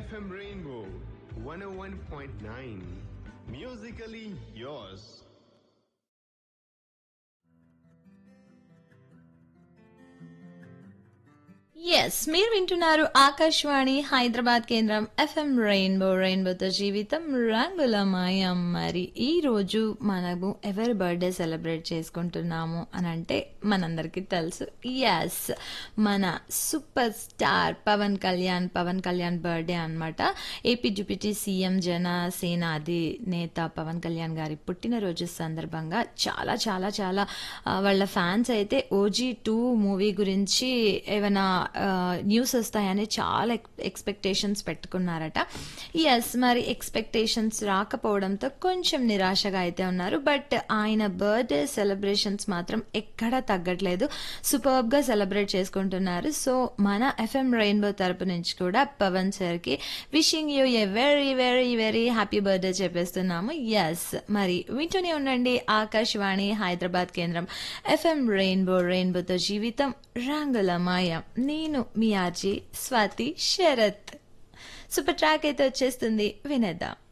FM Rainbow 101.9. Musically yours. Yes మీరు వింటున్నారు ఆకాశవాణి హైదరాబాద్ కేంద్రం ఎఫ్ఎం రెయిన్బో రెయిన్బోతో జీవితం రంగుల మాయం మరి ఈ రోజు మనము ఎవరి బర్త్డే సెలబ్రేట్ చేసుకుంటున్నాము అని అంటే మనందరికీ తెలుసు ఎస్ మన super star Pawan Kalyan Pawan Kalyan birthday అన్నమాట ఏపీ డిప్యూటీ సీఎం జనసేన అధినేత పవన్ కళ్యాణ్ గారి పుట్టినరోజు సందర్భంగా చాలా చాలా చాలా ఆ, వాళ్ళ ఫ్యాన్స్ అయితే ఓజీ టూ మూవీ గురించి ఏమైనా న్యూస్ వస్తాయని చాలా ఎక్స్పెక్టేషన్స్ పెట్టుకున్నారట ఎస్ మరి ఎక్స్పెక్టేషన్స్ రాకపోవడంతో కొంచెం నిరాశగా అయితే ఉన్నారు బట్ ఆయన బర్త్డే సెలబ్రేషన్స్ మాత్రం ఎక్కడా తగ్గట్లేదు సూపర్బ్ గా సెలబ్రేట్ చేసుకుంటున్నారు సో మన ఎఫ్ఎం రెయిన్బో తరపు నుంచి కూడా పవన్ సార్ కి wishing you a very very very happy birthday చెప్పేస్తున్నాము ఎస్ మరి వింటూనే ఉండండి ఆకాశవాణి హైదరాబాద్ కేంద్రం ఎఫ్ఎం రెయిన్బో రెయిన్బోతో జీవితం రంగుల మాయ నేను మీ RJ Swati Sharat super track అయితే వచ్చేస్తుంది వినేద్దాం